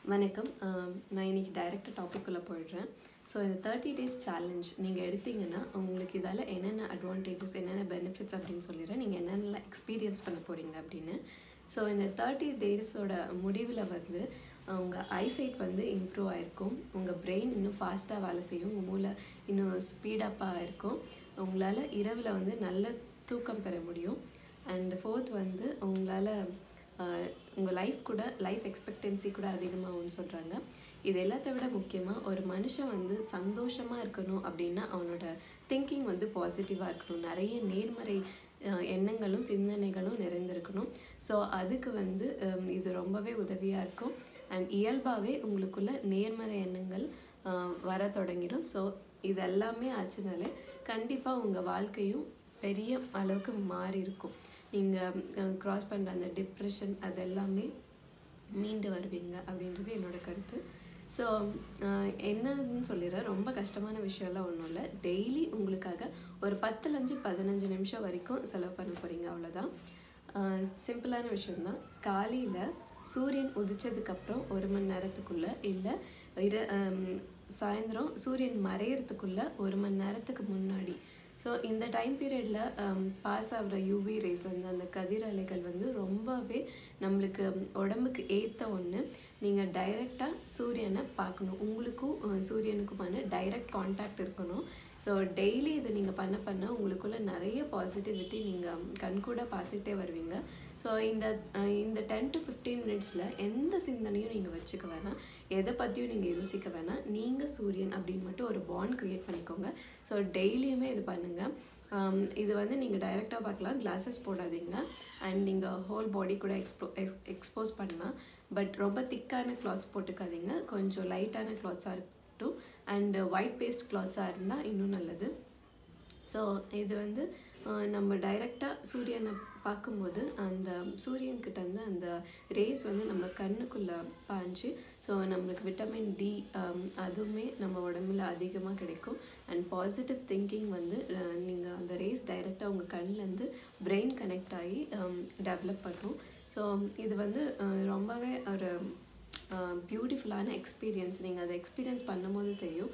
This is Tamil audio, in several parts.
வணக்கம் ஆம், நான் இன்னைக்கு டைரக்டாக டாபிக்குள்ளே போயிடுறேன் ஸோ இந்த தேர்ட்டி டேஸ் சேலஞ்ச் நீங்கள் எடுத்தீங்கன்னா உங்களுக்கு இதால் என்னென்ன அட்வான்டேஜஸ் என்னென்ன பெனிஃபிட்ஸ் அப்படின்னு சொல்லிடுறேன் நீங்கள் என்னென்ன எக்ஸ்பீரியன்ஸ் பண்ண போகிறீங்க அப்படின்னு ஸோ இந்த தேர்ட்டி டேஸோட முடிவில் வந்து உங்கள் ஐசைட் வந்து இம்ப்ரூவ் ஆகிருக்கும் உங்கள் பிரெயின் இன்னும் ஃபாஸ்ட்டாக வேலை செய்யும் உங்கள் மூளை இன்னும் ஸ்பீடப்பாக இருக்கும் உங்களால் இரவில் வந்து நல்ல தூக்கம் பெற முடியும் அண்ட் ஃபோர்த் வந்து உங்களால் உங்கள் லைஃப் கூட லைஃப் எக்ஸ்பெக்டன்சி கூட அதிகமாகும்னு சொல்கிறாங்க இது எல்லாத்த விட முக்கியமாக ஒரு மனுஷன் வந்து சந்தோஷமாக இருக்கணும் அப்படின்னா அவனோட திங்கிங் வந்து பாசிட்டிவாக இருக்கணும் நிறைய நேர்மறை அஹ், எண்ணங்களும் சிந்தனைகளும் நிறைந்திருக்கணும் ஸோ அதுக்கு வந்து ஹம், இது ரொம்பவே உதவியாக இருக்கும் அண்ட் இயல்பாகவே உங்களுக்குள்ள நேர்மறை எண்ணங்கள் அஹ், வர தொடங்கிடும் ஸோ இது எல்லாமே ஆச்சுனாலே கண்டிப்பாக உங்கள் வாழ்க்கையும் பெரிய அளவுக்கு மாறி இருக்கும் நீங்கள் க்ராஸ் பண்ணுற அந்த டிப்ரெஷன் அது எல்லாமே மீண்டு வருவீங்க அப்படின்றது என்னோட கருத்து ஸோ என்னன்னு சொல்லிடுறேன் ரொம்ப கஷ்டமான விஷயம்லாம் ஒன்றும் இல்லை டெய்லி உங்களுக்காக ஒரு பத்துலேருந்து பதினஞ்சு நிமிஷம் வரைக்கும் செலவு பண்ண போகிறீங்க அவ்வளோதான் சிம்பிளான விஷயம்தான் காலையில் சூரியன் உதிச்சதுக்கப்புறம் ஒரு மணி நேரத்துக்குள்ளே இல்லை இர ஆம், சாயந்தரம் சூரியன் மறையறதுக்குள்ள ஒரு மணி நேரத்துக்கு முன்னாடி ஸோ இந்த டைம் பீரியடில் பாஸ் ஆகிற யூவி ரேஸ் வந்து அந்த கதிர் அலைகள் வந்து ரொம்பவே நம்மளுக்கு உடம்புக்கு ஏற்ற ஒன்று நீங்கள் டைரெக்டாக சூரியனை பார்க்கணும் உங்களுக்கும் அஹ், சூரியனுக்குமான டைரக்ட் காண்டாக்ட் இருக்கணும் ஸோ டெய்லி இது நீங்கள் பண்ண பண்ண உங்களுக்குள்ள நிறைய பாசிட்டிவிட்டி நீங்கள் கண்கூட பார்த்துக்கிட்டே வருவீங்க ஸோ இந்த அஹ், இந்த டென் டு ஃபிஃப்டீன் மினிட்ஸில் எந்த சிந்தனையும் நீங்கள் வச்சுக்க வேணாம் எதை பற்றியும் நீங்கள் யோசிக்க வேணாம் நீங்கள் சூரியன் அப்படின்னு மட்டும் ஒரு பாண்ட் க்ரியேட் பண்ணிக்கோங்க ஸோ டெய்லியுமே இது பண்ணுங்கள் இது வந்து நீங்கள் டைரெக்டாக பார்க்கலாம் கிளாஸஸ் போடாதீங்க அண்ட் நீங்கள் ஹோல் பாடி கூட எக்ஸ்போ எக்ஸ் எக்ஸ்போஸ் பண்ணலாம் பட் ரொம்ப திக்கான கிளாத்ஸ் போட்டுக்காதீங்க கொஞ்சம் லைட்டான கிளாத்ஸாக இருக்கட்டும் அண்ட் ஒயிட் பேஸ்ட் கிளாத்ஸாக இருந்தால் இன்னும் நல்லது ஸோ இது வந்து அஹ், நம்ம டைரெக்டாக சூரியனை பார்க்கும்போது அந்த சூரியன்கிட்ட இருந்து அந்த ரேஸ் வந்து நம்ம கண்ணுக்குள்ளே பாஞ்சு ஸோ நம்மளுக்கு விட்டமின் டி அதுவுமே நம்ம உடம்புல அதிகமாக கிடைக்கும் அண்ட் பாசிட்டிவ் திங்கிங் வந்து நீங்கள் அந்த ரேஸ் டைரெக்டாக உங்கள் கண்ணிலேருந்து பிரெயின் கனெக்ட் ஆகி டெவலப் பண்ணும் ஸோ இது வந்து அஹ், ரொம்பவே ஒரு பியூட்டிஃபுல்லான எக்ஸ்பீரியன்ஸ் நீங்கள் அதை எக்ஸ்பீரியன்ஸ் பண்ணும்போது தெரியும்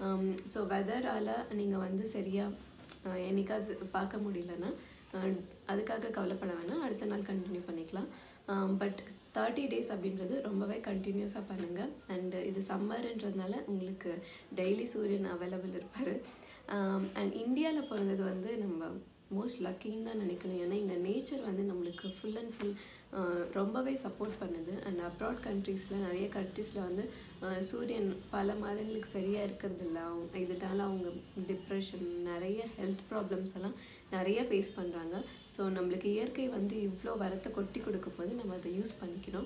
ஸோ வெதரால் நீங்கள் வந்து சரியாக என்னைக்காவது பார்க்க முடியலன்னா அஹ், அதுக்காக கவலைப்பட வேணாம் அடுத்த நாள் கண்டினியூ பண்ணிக்கலாம் பட் தேர்ட்டி டேஸ் அப்படின்றது ரொம்பவே கண்டினியூஸாக பண்ணுங்கள் அண்ட் இது சம்மருன்றதுனால உங்களுக்கு டெய்லி சூரியன் அவைலபிள் இருப்பார் அண்ட் இந்தியாவில் பிறந்தது வந்து நம்ம மோஸ்ட் லக்கின்னு தான் நினைக்கணும் ஏன்னா இங்கே நேச்சர் வந்து நம்மளுக்கு ஃபுல் அண்ட் ஃபுல் ரொம்பவே சப்போர்ட் பண்ணுது அண்ட் அப்ராட் கண்ட்ரீஸில் நிறைய கண்ட்ரீஸில் வந்து அஹ், சூரியன் பல மாதங்களுக்கு சரியாக இருக்கிறது இல்லை அவங்க இதனால அவங்க டிப்ரெஷன் நிறைய ஹெல்த் ப்ராப்ளம்ஸ் எல்லாம் நிறைய ஃபேஸ் பண்ணுறாங்க ஸோ நம்மளுக்கு இயற்கை வந்து இவ்வளோ வரத்தை கொட்டி கொடுக்க போது நம்ம அதை யூஸ் பண்ணிக்கிறோம்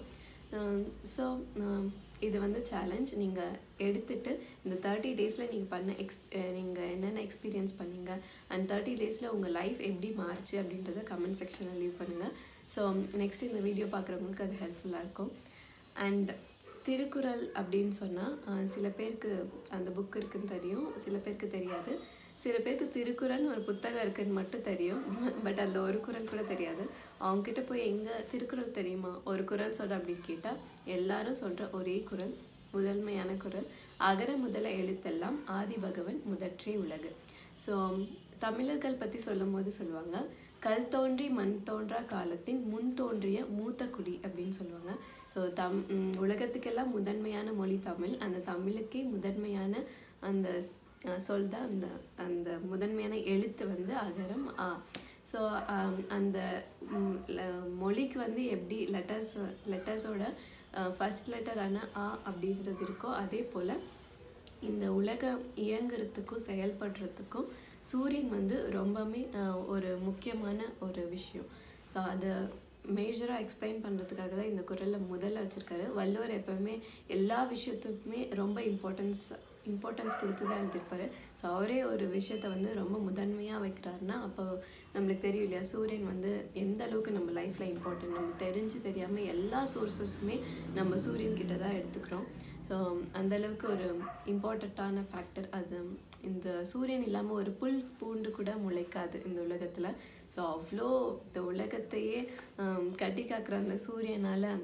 ஸோ இது வந்து சேலஞ்ச் நீங்கள் எடுத்துட்டு இந்த தேர்ட்டி டேஸில் நீங்கள் பண்ண எக்ஸ் நீங்கள் என்னென்ன எக்ஸ்பீரியன்ஸ் பண்ணீங்க அண்ட் தேர்ட்டி டேஸில் உங்கள் லைஃப் எப்படி மாறுச்சு அப்படின்றத கமெண்ட் செக்ஷனில் லீவ் பண்ணுங்கள் ஸோ நெக்ஸ்ட் இந்த வீடியோ பார்க்குறவங்களுக்கு அது ஹெல்ப்ஃபுல்லாக இருக்கும் அண்ட் திருக்குறள் அப்படின்னு சொன்னால் சில பேருக்கு அந்த புக் இருக்குன்னு தெரியும் சில பேருக்கு தெரியாது சில பேருக்கு திருக்குறள்னு ஒரு புத்தகம் இருக்குன்னு மட்டும் தெரியும் பட் அதில் ஒரு குறள் கூட தெரியாது அவங்கக்கிட்ட போய் எங்கே திருக்குறள் தெரியுமா ஒரு குறள் சொல்கிற அப்படின்னு கேட்டால் எல்லாரும் சொல்கிற ஒரே குறள் முதன்மையான குறள் அகர முதல எழுத்தெல்லாம் ஆதி பகவன் முதற்றே உலகு ஸோ தமிழர்கள் பற்றி சொல்லும் போது சொல்லுவாங்க கல் தோன்றி மண் தோன்றா காலத்தின் முன் தோன்றிய மூத்த குடி அப்படின்னு சொல்லுவாங்க ஸோ தம் ம், உலகத்துக்கெல்லாம் முதன்மையான மொழி தமிழ் அந்த தமிழுக்கே முதன்மையான அந்த அஹ், சொல் தான் அந்த அந்த முதன்மையான எழுத்து வந்து அகரம் ஆ ஸோ அந்த ம், ல- மொழிக்கு வந்து எப்படி லெட்டர்ஸ் லெட்டர்ஸோட ஃபஸ்ட் லெட்டரான ஆ அப்படின்றது இருக்கோ அதே போல் இந்த உலகம் இயங்குறதுக்கும் செயல்படுறதுக்கும் சூரியன் வந்து ரொம்பவுமே அஹ், ஒரு முக்கியமான ஒரு விஷயம் ஸோ அதை மேஜராக எக்ஸ்பிளைன் பண்ணுறதுக்காக தான் இந்த குரலில் முதல்ல வச்சுருக்காரு வள்ளுவர் எப்போவுமே எல்லா விஷயத்துக்குமே ரொம்ப இம்பார்ட்டன்ஸ் இம்பார்ட்டன்ஸ் கொடுத்து தான் எழுதியிருப்பாரு ஸோ அவரே ஒரு விஷயத்த வந்து ரொம்ப முதன்மையாக வைக்கிறாருன்னா அப்போ நம்மளுக்கு தெரியும் இல்லையா சூரியன் வந்து எந்த அளவுக்கு நம்ம லைஃப்பில் இம்பார்ட்டன்ட் நம்ம தெரிஞ்சு தெரியாமல் எல்லா சோர்ஸஸுமே நம்ம சூரியன் கிட்ட தான் எடுத்துக்கிறோம் ஸோ அந்த அளவுக்கு ஒரு இம்பார்ட்டண்ட்டான ஃபேக்டர் அது இந்த சூரியன் இல்லாமல் ஒரு புல் பூண்டு கூட முளைக்காது இந்த உலகத்தில் ஸோ அவ்வளோ இந்த உலகத்தையே ஹம், கட்டி காக்குற அந்த சூரியனால்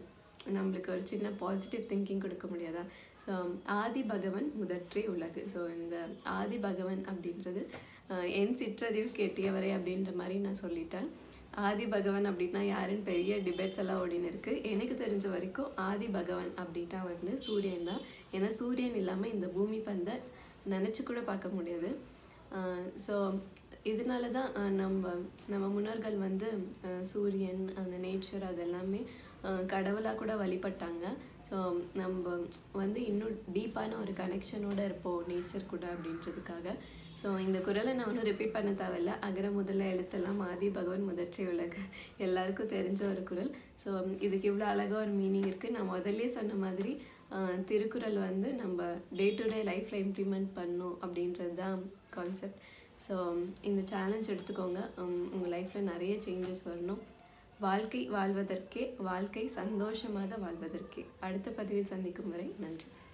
நம்மளுக்கு ஒரு சின்ன பாசிட்டிவ் திங்கிங் கொடுக்க முடியாதா ஸோ ஆதி பகவன் முதற்றே உலகு ஸோ இந்த ஆதி பகவன் அப்படின்றது அஹ், என் சிற்றறிவு கேட்டியவரே அப்படின்ற மாதிரி நான் சொல்லிட்டேன் ஆதி பகவன் அப்படின்னா யாருன்னு பெரிய டிபேட்ஸ் எல்லாம் ஓடின்னு இருக்கு எனக்கு தெரிஞ்ச வரைக்கும் ஆதி பகவன் அப்படின்ட்டா வந்து சூரியன் தான் ஏன்னா சூரியன் இல்லாமல் இந்த பூமி பந்தை நினச்சி கூட பார்க்க முடியாது ஸோ இதனால தான் அஹ், நம்ம நம்ம முன்னோர்கள் வந்து அஹ், சூரியன் அந்த நேச்சர் அதெல்லாமே கடவுளாக கூட வழிபட்டாங்க ஸோ நம்ம வந்து இன்னும் டீப்பான ஒரு கனெக்ஷனோட இருப்போம் நேச்சர் கூட அப்படின்றதுக்காக ஸோ இந்த குரலை நான் ஒன்றும் ரிப்பீட் பண்ண தேவையில்ல அகர முதல்ல எழுத்தெல்லாம் ஆதி பகவன் முதற்றே உலகு எல்லாருக்கும் தெரிஞ்ச ஒரு குரல் ஸோ இதுக்கு இவ்வளோ அழகாக ஒரு மீனிங் இருக்குது நான் முதல்லே சொன்ன மாதிரி ஆஹ், திருக்குறள் வந்து நம்ம டே டு டே லைஃப்பில் இம்ப்ளிமெண்ட் பண்ணும் அப்படின்றது தான் கான்செப்ட் ஸோ இந்த சேலஞ்ச் எடுத்துக்கோங்க உங்கள் லைஃப்பில் நிறைய சேஞ்சஸ் வரணும் வாழ்க்கை வாழ்வதற்கே வாழ்க்கை சந்தோஷமாக வாழ்வதற்கே அடுத்த பதிவில் சந்திக்கும் வரை நன்றி